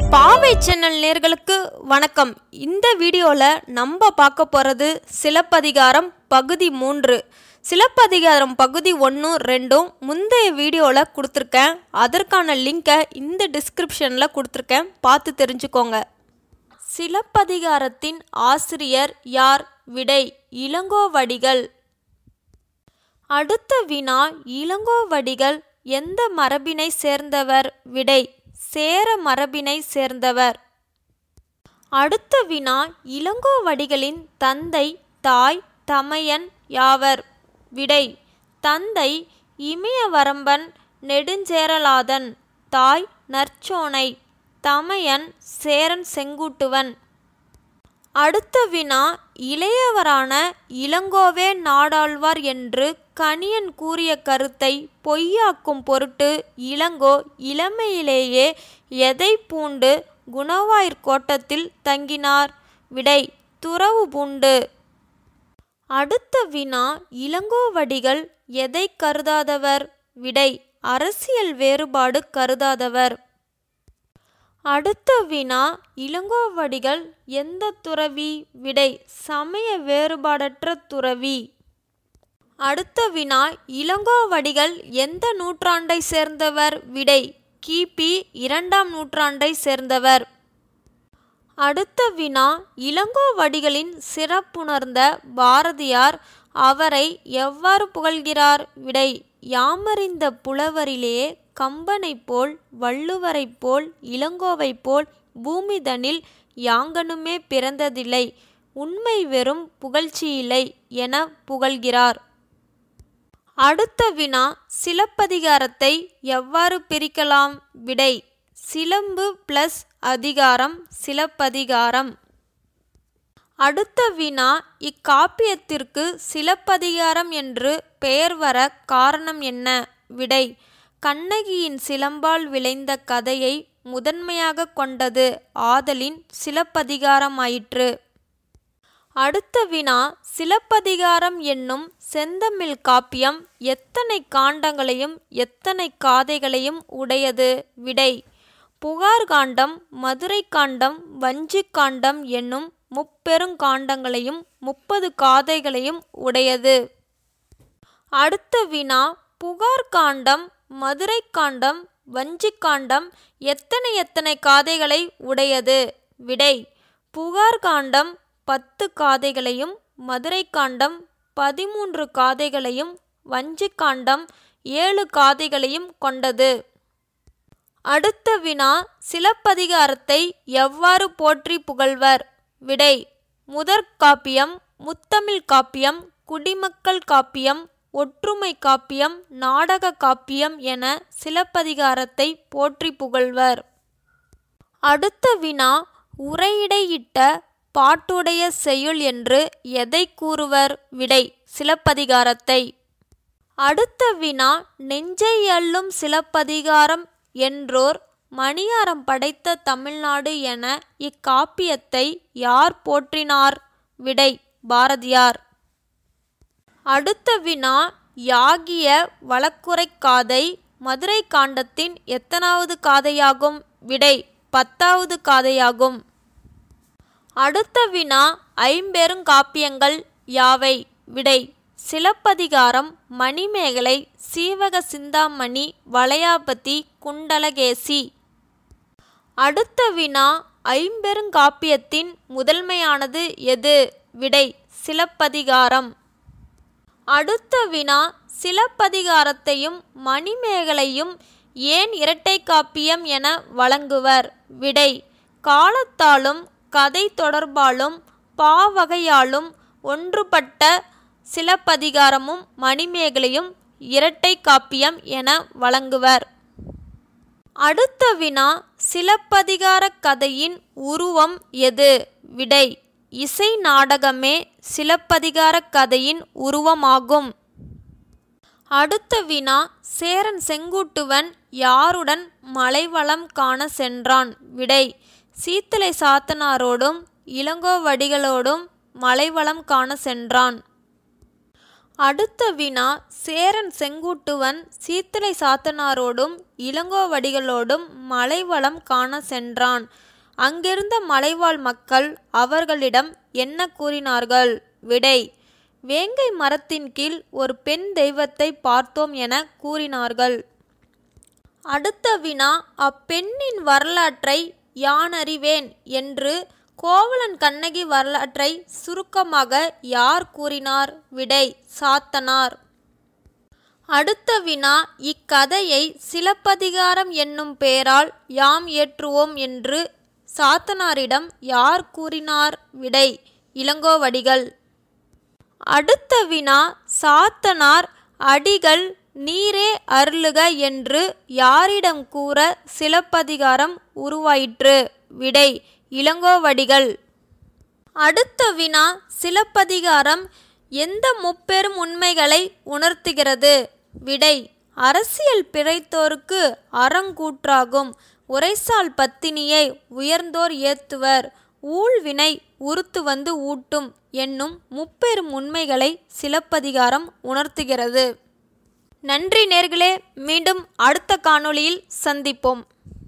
பாவை சேனல் நேர்களுக்கு வணக்கம் இந்த வீடியோவில் நம்ம பார்க்க போகிறது சிலப்பதிகாரம் பகுதி மூன்று சிலப்பதிகாரம் பகுதி ஒன்று ரெண்டும் முந்தைய வீடியோவில் கொடுத்துருக்கேன் அதற்கான லிங்கை இந்த டிஸ்கிரிப்ஷனில் கொடுத்துருக்கேன் பார்த்து தெரிஞ்சுக்கோங்க சிலப்பதிகாரத்தின் ஆசிரியர் யார் விடை இளங்கோவடிகள் அடுத்த வினா இளங்கோவடிகள் எந்த மரபினை சேர்ந்தவர் விடை சேர மரபினை சேர்ந்தவர் அடுத்த வினா இளங்கோவடிகளின் தந்தை தாய் தமையன் யாவர் விடை தந்தை இமயவரம்பன் நெடுஞ்சேரலாதன் தாய் நற்சோனை தமையன் சேரன் செங்குட்டுவன் அடுத்த வினா இளையவரான இளங்கோவே நாடாழ்வார் என்று கணியன் கூறிய கருத்தை பொய்யாக்கும் பொருட்டு இளங்கோ இளமையிலேயே எதை பூண்டு குணவாயிற் கோட்டத்தில் தங்கினார் விடை துறவு பூண்டு அடுத்த வினா இளங்கோவடிகள் எதை கருதாதவர் விடை அரசியல் வேறுபாடு கருதாதவர் அடுத்த வினா இளங்கோவடிகள் எந்த துறவி விடை சமய வேறுபாடற்ற துறவி அடுத்த வினா இளங்கோவடிகள் எந்த நூற்றாண்டை சேர்ந்தவர் விடை கிபி இரண்டாம் நூற்றாண்டை சேர்ந்தவர் அடுத்த வினா இளங்கோவடிகளின் சிறப்புணர்ந்த பாரதியார் அவரை எவ்வாறு புகழ்கிறார் விடை யாமறிந்த புலவரிலே கம்பனைப் போல் வள்ளுவரைப் போல் இளங்கோவைப் போல் பூமிதனில் யாங்கனுமே பிறந்ததில்லை உண்மை வெறும் புகழ்ச்சியில்லை என புகழ்கிறார் அடுத்த வினா சிலப்பதிகாரத்தை எவ்வாறு பிரிக்கலாம் விடை சிலம்பு பிளஸ் அதிகாரம் சிலப்பதிகாரம் அடுத்த வினா இக்காப்பியத்திற்கு சிலப்பதிகாரம் என்று பெயர் வர காரணம் என்ன விடை கண்ணகியின் சிலம்பால் விளைந்த கதையை முதன்மையாக கொண்டது ஆதலின் சிலப்பதிகாரமாயிற்று அடுத்த வினா சிலப்பதிகாரம் என்னும் செந்தமிழ் காப்பியம் எத்தனை காண்டங்களையும் எத்தனை காதைகளையும் உடையது விடை புகார் காண்டம் மதுரை காண்டம் வஞ்சி காண்டம் என்னும் முப்பெருங்காண்டங்களையும் முப்பது காதைகளையும் உடையது அடுத்த வினா புகார் காண்டம் மதுரை காண்டம் வஞ்சி காண்டம் எத்தனை எத்தனை காதைகளை உடையது விடை புகார் காண்டம் பத்து காதைகளையும் மதுரை காண்டம் பதிமூன்று காதைகளையும் வஞ்சி காண்டம் ஏழு காதைகளையும் கொண்டது அடுத்த வினா சிலப்பதிகாரத்தை எவ்வாறு போற்றி புகழ்வர் விடை முதற் காப்பியம் முத்தமிழ் காப்பியம் குடிமக்கள் காப்பியம் ஒற்றுமை காப்பியம் நாடக காப்பியம் என சிலப்பதிகாரத்தை போற்றி புகழ்வர் அடுத்த வினா உரையிடையிட்ட பாட்டுடைய செய்யுள் என்று எதை கூறுவர் விடை சிலப்பதிகாரத்தை அடுத்த வினா நெஞ்சை அள்ளும் சிலப்பதிகாரம் என்றோர் மணியாரம் படைத்த தமிழ்நாடு என இக்காப்பியத்தை யார் போற்றினார் விடை பாரதியார் அடுத்த வினா யாகிய வழக்குரை காதை மதுரை காண்டத்தின் எத்தனாவது காதையாகும் விடை பத்தாவது காதையாகும் அடுத்த வினா ஐம்பெருங்காப்பியங்கள் யாவை விடை சிலப்பதிகாரம் மணிமேகலை சீவக சிந்தாமணி வளையாபதி குண்டலகேசி அடுத்த வினா ஐம்பெருங்காப்பியத்தின் முதன்மையானது எது விடை சிலப்பதிகாரம் அடுத்த வினா சிலப்பதிகாரத்தையும் மணிமேகலையும் ஏன் இரட்டை காப்பியம் என வழங்குவர் விடை காலத்தாலும் கதை தொடர்பாலும் பாவகையாலும் ஒன்றுபட்ட சிலப்பதிகாரமும் மணிமேகலையும் இரட்டை காப்பியம் என வழங்குவர் அடுத்த வினா சிலப்பதிகார கதையின் உருவம் எது விடை இசை நாடகமே சிலப்பதிகார கதையின் உருவமாகும் அடுத்த வினா சேரன் செங்குட்டுவன் யாருடன் மலைவளம் காண சென்றான் விடை சீத்தலை சாத்தனாரோடும் இளங்கோவடிகளோடும் மலைவளம் காண சென்றான் அடுத்த வினா சேரன் செங்குட்டுவன் சீத்தலை சாத்தனாரோடும் இளங்கோவடிகளோடும் மலைவளம் காண சென்றான் அங்கிருந்த மலைவாழ் மக்கள் அவர்களிடம் என்ன கூறினார்கள் விடை வேங்கை மரத்தின் கீழ் ஒரு பெண் தெய்வத்தை பார்த்தோம் என கூறினார்கள் அடுத்த வினா அப்பெண்ணின் வரலாற்றை யானறிவேன் என்று கோவலன் கண்ணகி வரலாற்றை சுருக்கமாக யார் கூறினார் விடை சாத்தனார் அடுத்த வினா இக்கதையை சிலப்பதிகாரம் என்னும் பெயரால் யாம் ஏற்றுவோம் என்று சாத்தனாரிடம் யார் கூறினார் விடை இளங்கோவடிகள் அடுத்த வினா சாத்தனார் அடிகள் நீரே அருளுக என்று யாரிடம் கூற சிலப்பதிகாரம் உருவாயிற்று விடை இளங்கோவடிகள் அடுத்த வினா சிலப்பதிகாரம் எந்த முப்பெரும் உண்மைகளை உணர்த்துகிறது விடை அரசியல் பிழைத்தோருக்கு அறங்கூற்றாகும் உரைசால் பத்தினியை உயர்ந்தோர் ஏத்துவர் ஊழ்வினை உறுத்து வந்து ஊட்டும் என்னும் முப்பெரும் உண்மைகளை சிலப்பதிகாரம் உணர்த்துகிறது நன்றி நேர்களே மீண்டும் அடுத்த காணொளியில் சந்திப்போம்